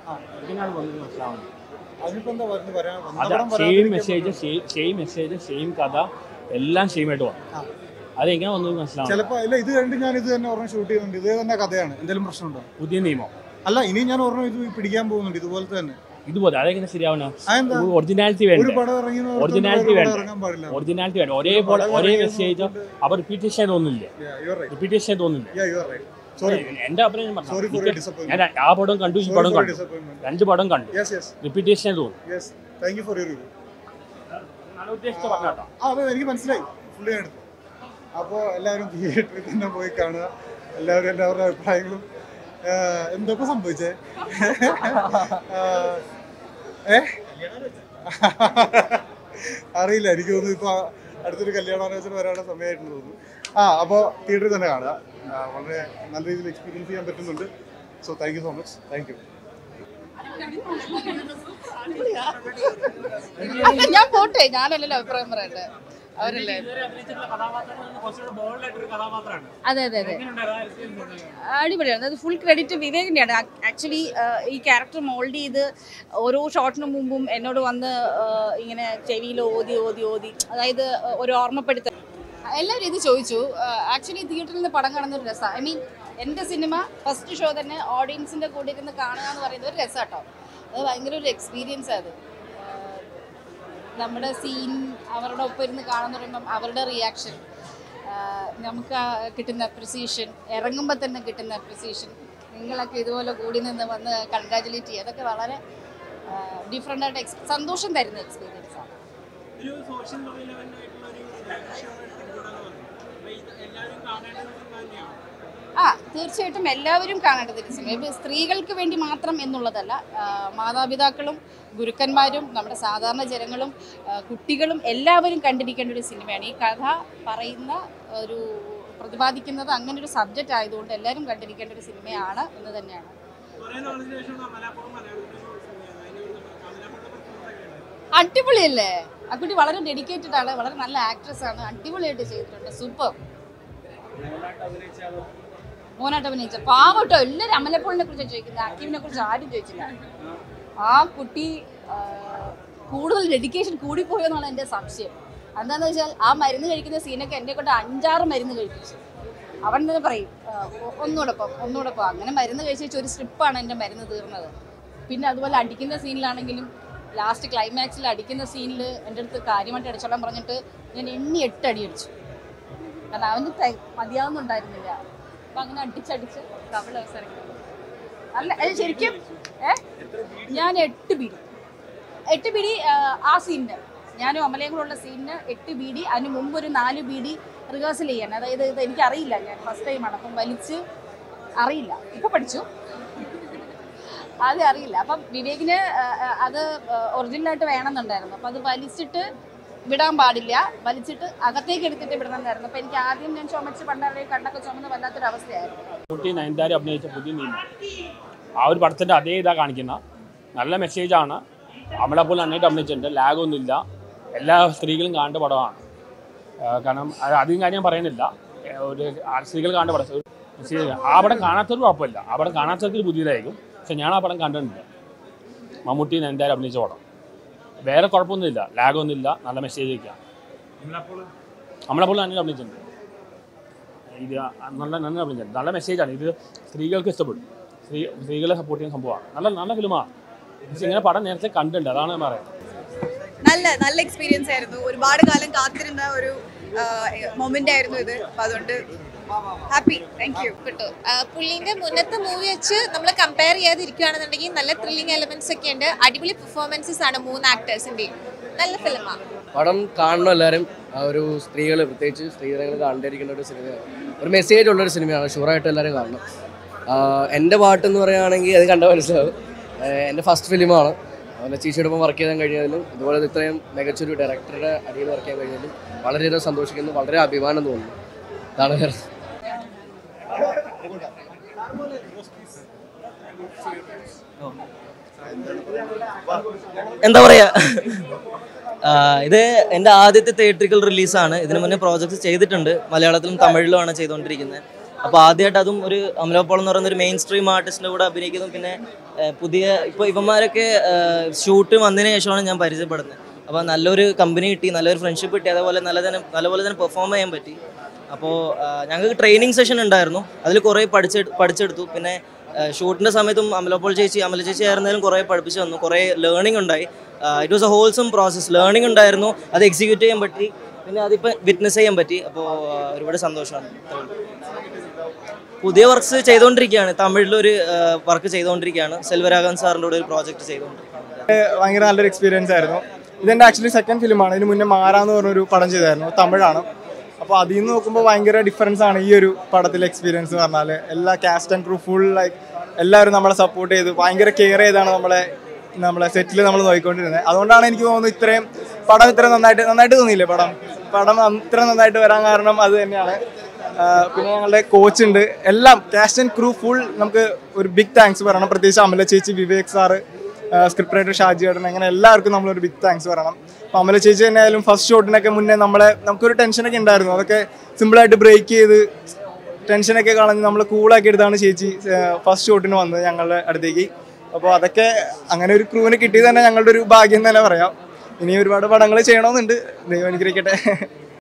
ഇതിനാണ് വന്നത് മനസ്സിലാവുന്നത് അതിനിപ്പോ എന്താ പറഞ്ഞു പറയാൻ അത് same message same message same കഥ എല്ലാം സെയിം ആയിട്ട് വന്നു ആ. അതെങ്ങനെ വന്നത് മനസ്സിലാവും ചിലപ്പോ ഇല്ല ഇത് കണ്ട് ഞാൻ ഇത് തന്നെ ഓർമ്മ ഷൂട്ട് ചെയ്യുന്നുണ്ട് ഇത് തന്നെ കഥയാണ് എന്തെങ്കിലും പ്രശ്നമുണ്ടോ പുതിയ നിയമം അല്ല ഇനി ഞാൻ ഓർമ്മ ഇത് പിടിക്കാൻ പോകുന്നുണ്ട് ഇതുപോലത്തെ തന്നെ ഇതുപോലെ അതെങ്ങനെ ശരിയാവണ അതെന്താ ഒറിജിനാലിറ്റി ഒരു വേണ്ട പടം ഇറങ്ങി എന്ന് ഓർത്ത് Originality വേറെ വേണ്ട. പടം ഇറങ്ങാൻ പാടില്ല ഒറിജിനാലിറ്റി വേണ്ട ഒരേപോലെ ഒരേ മെസ്സേജ് അപ്പൊ റിപ്പീറ്റേഷൻ തോന്നുന്നില്ല Yeah, you are right. Repetition തോന്നുന്നില്ല Yeah, you are right. Sorry. എന്റെ അഭിപ്രായം പറഞ്ഞു. Sorry for your എനിക്ക് disappointment. ഞാൻ ആ പടം കണ്ടു ഈ Sorry പടം for your കണ്ടു disappointment. രണ്ട് പടം കണ്ടു Yes, yes, റിപ്പീറ്റേഷൻ തോന്നും yes. Thank you for your review. നല്ല ഉദ്ദേശിച്ച പറഞ്ഞാട്ടോ ആ അതെ എനിക്ക് മനസ്സിലായി ഫുള്ളി എടുത്തു അപ്പോൾ എല്ലാവരും തിയേറ്ററിൽ തന്നെ പോയി കാണുക എല്ലാവരും എല്ലാവരുടെ അഭിപ്രായങ്ങളും ആഹ്, എന്തൊക്കെ സംഭവിച്ചേ ആഹ്, ഏ അറിയില്ല എനിക്ക് തോന്നുന്നു ഇപ്പൊ അടുത്തൊരു കല്യാണാലോചന വരാനുള്ള സമയമായിട്ടെന്ന് തോന്നുന്നു ആ അപ്പോൾ തിയേറ്ററിൽ തന്നെ കാണുക ആ, വളരെ നല്ല രീതിയിൽ എക്സ്പീരിയൻസ് ചെയ്യാൻ പറ്റുന്നുണ്ട് so thank you so much thank you ഞാൻ പോട്ടെ ഞാനല്ലല്ലോ അഭിപ്രായം പറയട്ടെ അവരല്ലേ അതെ അതെ അതെ അടിപൊളിയാണ് അത് ഫുൾ ക്രെഡിറ്റ് വിവേകിൻ്റെയാണ് ആക്ച്വലി ഈ ക്യാരക്ടർ മോൾഡ് ചെയ്ത് ഓരോ ഷോട്ടിന് മുമ്പും എന്നോട് വന്ന് ആ, ഇങ്ങനെ ചെവിയിൽ ഓതി ഓതി ഓതി അതായത് ഒരു ഓർമ്മപ്പെടുത്തൽ എല്ലാവരും ഇത് ചോദിച്ചു ആക്ച്വലി തിയേറ്ററിൽ നിന്ന് പടം കാണുന്ന ഒരു രസമാണ് ഐ മീൻ എൻ്റെ സിനിമ ഫസ്റ്റ് ഷോ തന്നെ ഓഡിയൻസിൻ്റെ കൂടെ ഇരുന്ന് കാണുക എന്ന് പറയുന്നത് ഒരു രസമാട്ടോ അത് ഭയങ്കര ഒരു എക്സ്പീരിയൻസ് അത് ആ, നമ്മുടെ സീൻ അവരുടെ ഒപ്പം ഇരുന്ന് കാണുന്ന പറയുമ്പം അവരുടെ റിയാക്ഷൻ നമുക്ക് ആ കിട്ടുന്ന അപ്രിസിയേഷൻ ഇറങ്ങുമ്പോൾ തന്നെ കിട്ടുന്ന അപ്രിസിയേഷൻ നിങ്ങളൊക്കെ ഇതുപോലെ കൂടി നിന്ന് വന്ന് കൺഗ്രാജുലേറ്റ് ചെയ്യുക അതൊക്കെ വളരെ ഡിഫറെൻ്റ് ആയിട്ട് എക്സ് സന്തോഷം തരുന്ന എക്സ്പീരിയൻസ് ആണ് ഒരു സോഷ്യൽ റിലവൻ്റ് ആയിട്ടുള്ള ഒരു ഷോ എടുത്തിട്ടുണ്ടെന്ന് പറഞ്ഞു അപ്പൊ ഇത് എല്ലാവരും കാണേണ്ട ഒരു സിനിമ തന്നെയാണ് ആ തീർച്ചയായിട്ടും എല്ലാവരും കാണേണ്ടത് ഒരു സിനിമ ഇപ്പോൾ സ്ത്രീകൾക്ക് വേണ്ടി മാത്രം എന്നുള്ളതല്ല ആ, മാതാപിതാക്കളും ഗുരുക്കന്മാരും നമ്മുടെ സാധാരണ ജനങ്ങളും ആ, കുട്ടികളും എല്ലാവരും കണ്ടിരിക്കേണ്ട ഒരു സിനിമയാണ് ഈ കഥ പറയുന്ന ഒരു പ്രതിപാദിക്കുന്നത് അങ്ങനെ ഒരു സബ്ജക്റ്റ് ആയതുകൊണ്ട് എല്ലാവരും കണ്ടിരിക്കേണ്ട ഒരു സിനിമയാണ് എന്ന് തന്നെയാണ് കുറെ നാളിന് ശേഷം അമലാപ്പുറം മലയാളത്തിൽ ഒരു സിനിമയാണ് അതിന്റെ ഒരു അമലാപ്പുറത്തെ പെർഫോമൻസ് എങ്ങനെയാണ് അടിപൊളിയല്ലേ ആ കുട്ടി വളരെ ഡെഡിക്കേറ്റഡ് ആണ് വളരെ നല്ല ആക്ട്രസ് ആണ് അടിപൊളിയായിട്ട് ചെയ്തിട്ടുണ്ട് സൂപ്പർ മോനായിട്ട് അഭിനയിച്ച പാവട്ടോ എല്ലാവരും അമലപ്പോളിനെ കുറിച്ച് ചോദിക്കുന്നത് അക്കീമിനെ കുറിച്ച് ആരും ചോദിച്ചില്ല ആ കുട്ടി ആ, കൂടുതൽ ഡെഡിക്കേഷൻ കൂടിപ്പോയോ എന്നുള്ള എൻ്റെ സംശയം എന്താണെന്ന് വെച്ചാൽ ആ മരുന്ന് കഴിക്കുന്ന സീനൊക്കെ എന്നെ കൊണ്ട് അഞ്ചാറ് മരുന്ന് കഴിപ്പിച്ചു അവൻ തന്നെ പറയും ആ, ഒ- ഒന്നുകൂടെ പോ ഒന്നുകൂടെ പോ അങ്ങനെ മരുന്ന് കഴിച്ച് വെച്ച് ഒരു സ്ട്രിപ്പാണ് എൻ്റെ മരുന്ന് തീർന്നത് പിന്നെ അതുപോലെ അടിക്കുന്ന സീനിലാണെങ്കിലും ലാസ്റ്റ് ക്ലൈമാക്സിൽ അടിക്കുന്ന സീനിൽ എൻ്റെ അടുത്ത് കാര്യമായിട്ട് അടിച്ചോളാൻ പറഞ്ഞിട്ട് ഞാൻ എണ്ണി എട്ട് അടി അടിച്ചു കാരണം അവന് ത- മതിയാവുന്നുണ്ടായിരുന്നില്ല അപ്പൊ അങ്ങനെ അടിച്ചടിച്ച് കവിള അവസരം അല്ല അത് ശരിക്കും ഏ ഞാൻ എട്ട് ബീഡി എട്ട് ബീഡി ആ, ആ സീനിന് ഞാനും അമലയും കൂടെ ഉള്ള സീനിന് എട്ട് ബീഡി അതിന് മുമ്പ് ഒരു നാല് ബീഡി റിഹേഴ്സൽ ചെയ്യാൻ അതായത് ഇത് എനിക്കറിയില്ല ഞാൻ ഫസ്റ്റ് ടൈമാണ് അപ്പം വലിച്ച് അറിയില്ല ഇപ്പൊ പഠിച്ചു അത് അറിയില്ല അപ്പം വിവേകിന് ആ, ആ, അത് ഒറിജിനലായിട്ട് വേണമെന്നുണ്ടായിരുന്നു അപ്പം അത് വലിച്ചിട്ട് വിടാൻ പാടില്ല വലിച്ചിട്ട് അകത്തേക്ക് എടുത്തിട്ട് വിടണമെന്നായിരുന്നു അപ്പം എനിക്ക് ആദ്യം ഞാൻ ചുമച്ച് പണ്ടാരുടെ കണ്ണൊക്കെ ചുമന്ന് വല്ലാത്തൊരു അവസ്ഥയായിരുന്നു കുട്ടി നയൻതാര അഭിനയിച്ച പുതിയ നിയമം ആ ഒരു പടത്തിൻ്റെ അതേ ഇതാ കാണിക്കുന്ന നല്ല മെസ്സേജാണ് നമ്മളെ പോലെ നന്നായിട്ട് അഭിനയിച്ചിട്ടുണ്ട് ലാഗൊന്നുമില്ല എല്ലാ സ്ത്രീകളും കാണേണ്ട പടമാണ് ആ, കാരണം അത് അധികം കാര്യം ഞാൻ പറയുന്നില്ല ഏ, ഒരു ആ സ്ത്രീകൾ കാണേണ്ട പടം ഒരു മെസ്സേജ് ആ പടം കാണാത്തവർക്ക് കുഴപ്പമില്ല ആ പടം കാണാത്തവർക്ക് പുതിയതായിരിക്കും പക്ഷെ ഞാൻ ആ പടം കണ്ടിട്ടുണ്ട് മമ്മൂട്ടി നയൻതാര അഭിനയിച്ച പടം വേറെ കുഴപ്പമൊന്നുമില്ല ലാഗൊന്നുമില്ല നല്ല മെസ്സേജ് ഒക്കെയാണ് നമ്മളെ പോലെ നന്നായിട്ട് അഭിനയിച്ചിട്ടുണ്ട് ഇത് നല്ല നല്ല അഭിനയിച്ചത് നല്ല മെസ്സേജാണ് ഇത് സ്ത്രീകൾക്ക് ഇഷ്ടപ്പെടും സ്ത്രീ സ്ത്രീകളെ സപ്പോർട്ട് ചെയ്യുന്ന സംഭവമാണ് നല്ല നല്ല ഫിലിമാണ് പക്ഷേ ഇങ്ങനെ പടം നേരത്തെ കണ്ടിട്ടുണ്ട് അതാണ് ഞാൻ പറയുന്നത് നല്ല നല്ല എക്സ്പീരിയൻസ് ആയിരുന്നു ഒരുപാട് കാലം കാത്തിരുന്ന ഒരു മൊമെന്റ് ആയിരുന്നു ഇത് അപ്പൊ അതുകൊണ്ട് ഹാപ്പി താങ്ക് യു കിട്ടും പുള്ളീൻ്റെ മുന്നത്തെ മൂവി വെച്ച് നമ്മൾ കമ്പയർ ചെയ്യാതിരിക്കുകയാണെന്നുണ്ടെങ്കിൽ നല്ല ത്രില്ലിംഗ് എലമെന്റ്സ് ഒക്കെ ഉണ്ട് അടിപൊളി പെർഫോമൻസസ് ആണ് മൂന്ന് ആക്ടേഴ്സിൻ്റെയും നല്ല ഫിലിമാണ് പടം കാണണം എല്ലാവരും ആ ഒരു സ്ത്രീകൾ പ്രത്യേകിച്ച് സ്ത്രീകൾ കണ്ടിരിക്കുന്ന ഒരു സിനിമയാണ് ഒരു മെസ്സേജ് ഉള്ള ഒരു സിനിമയാണ് ഷുവറായിട്ട് എല്ലാവരും കാണണം ആ, എൻ്റെ പാട്ടെന്ന് പറയുകയാണെങ്കിൽ അത് കണ്ടാൽ മനസ്സിലാവും ആ, എൻ്റെ ഫസ്റ്റ് ഫിലിമാണ് അതുപോലെ ചീച്ചിയോടൊപ്പം വർക്ക് ചെയ്യാൻ കഴിഞ്ഞതിലും ഇതുപോലെ ഇത്രയും മികച്ചൊരു ഡയറക്ടറുടെ അടിയിൽ വർക്ക് ചെയ്യാൻ കഴിഞ്ഞതിലും വളരെയേറെ സന്തോഷിക്കുന്നു വളരെ അഭിമാനം തോന്നുന്നു അതാണ് വേറെ എന്താ പറയാ ആ, ഇത് എൻ്റെ ആദ്യത്തെ തിയേറ്ററിക്കൽ റിലീസാണ് ഇതിനു മുന്നേ പ്രോജക്ട്സ് ചെയ്തിട്ടുണ്ട് മലയാളത്തിലും തമിഴിലുമാണ് ചെയ്തുകൊണ്ടിരിക്കുന്നത് അപ്പോൾ ആദ്യമായിട്ട് അതും ഒരു അമലോപോൾ എന്ന് പറയുന്ന ഒരു മെയിൻ സ്ട്രീം ആർട്ടിസ്റ്റിൻ്റെ കൂടെ അഭിനയിക്കുന്നു പിന്നെ ഏഹ്, പുതിയ ഇപ്പോൾ ഇവന്മാരൊക്കെ ഷൂട്ട് വന്നതിന് ശേഷമാണ് ഞാൻ പരിചയപ്പെടുന്നത് അപ്പോൾ നല്ലൊരു കമ്പനി കിട്ടി നല്ലൊരു ഫ്രണ്ട്ഷിപ്പ് കിട്ടി അതേപോലെ നല്ല തന്നെ നല്ലപോലെ തന്നെ പെർഫോം ചെയ്യാൻ പറ്റി അപ്പോൾ ഞങ്ങൾക്ക് ട്രെയിനിങ് സെഷൻ ഉണ്ടായിരുന്നു അതിൽ കുറേ പഠിച്ചെ പഠിച്ചെടുത്തു പിന്നെ ഷൂട്ടിൻ്റെ സമയത്തും അമലോപ്പോൾ ചേച്ചി അമല ചേച്ചി ആയിരുന്നാലും കുറേ പഠിപ്പിച്ചു തന്നു കുറേ ലേണിംഗ് ഉണ്ടായി it was a wholesome process learning ഉണ്ടായിരുന്നു അത് എക്സിക്യൂട്ട് ചെയ്യാൻ പറ്റി പിന്നെ അതിപ്പോൾ വിറ്റ്നസ് ചെയ്യാൻ പറ്റി അപ്പോൾ ഒരുപാട് സന്തോഷമാണ് പുതിയ വർക്ക്സ് ചെയ്തുകൊണ്ടിരിക്കുകയാണ് തമിഴിലൊരു വർക്ക് ചെയ്തുകൊണ്ടിരിക്കുകയാണ് സെൽവരാഘവൻ സാറിൻ്റെ കൂടെ ഒരു പ്രോജക്റ്റ് ചെയ്തുകൊണ്ടിരിക്കുകയാണ് ഭയങ്കര നല്ലൊരു എക്സ്പീരിയൻസ് ആയിരുന്നു ഇതെൻ്റെ ആക്ച്വലി സെക്കൻഡ് ഫിലിമാണ് ഇതിന് മുന്നേ മാറാന്ന് പറഞ്ഞൊരു പടം ചെയ്തായിരുന്നു തമിഴാണ് അപ്പോൾ അതിൽ നിന്ന് നോക്കുമ്പോൾ ഭയങ്കര ഡിഫറൻസ് ആണ് ഈ ഒരു പടത്തിലെ എക്സ്പീരിയൻസ് എന്ന് പറഞ്ഞാൽ എല്ലാ cast and crew full like എല്ലാവരും നമ്മളെ സപ്പോർട്ട് ചെയ്ത് ഭയങ്കര കെയർ ചെയ്താണ് നമ്മളെ നമ്മളെ സെറ്റിൽ നമ്മൾ നോക്കിക്കൊണ്ടിരുന്നത് അതുകൊണ്ടാണ് എനിക്ക് തോന്നുന്നു ഇത്രയും പടം ഇത്ര നന്നായിട്ട് നന്നായിട്ട് തോന്നിയില്ലേ പടം പടം ഇത്ര നന്നായിട്ട് വരാൻ കാരണം അത് തന്നെയാണ് ആ, പിന്നെ ഞങ്ങളുടെ കോച്ച് ഉണ്ട് എല്ലാം കാസ്റ്റ് ആൻഡ് ക്രൂ ഫുൾ നമുക്ക് ഒരു ബിഗ് താങ്ക്സ് പറയണം പ്രത്യേകിച്ച് അമല ചേച്ചി Vivek sir script writer Shaji ഏട്ടൻ അങ്ങനെ എല്ലാവർക്കും നമ്മളൊരു ബിഗ് താങ്ക്സ് പറയണം അപ്പോൾ അമല ചേച്ചി തന്നെ ആയാലും ഫസ്റ്റ് ഷോട്ടിനൊക്കെ മുന്നേ നമ്മളെ നമുക്കൊരു ടെൻഷനൊക്കെ ഉണ്ടായിരുന്നു അതൊക്കെ സിമ്പിളായിട്ട് ബ്രേക്ക് ചെയ്ത് ടെൻഷനൊക്കെ കളഞ്ഞ് നമ്മൾ കൂളാക്കി എടുത്താണ് ചേച്ചി ഫസ്റ്റ് ഷോട്ടിന് വന്നത് ഞങ്ങളുടെ അടുത്തേക്ക് അപ്പോൾ അതൊക്കെ അങ്ങനെ ഒരു ക്രൂവിനെ കിട്ടിയത് തന്നെ ഞങ്ങളുടെ ഒരു ഭാഗ്യം തന്നെ പറയാം ഇനി ഒരുപാട് പടങ്ങൾ ചെയ്യണമെന്നുണ്ട് ദൈവം അനുഗ്രഹിക്കട്ടെ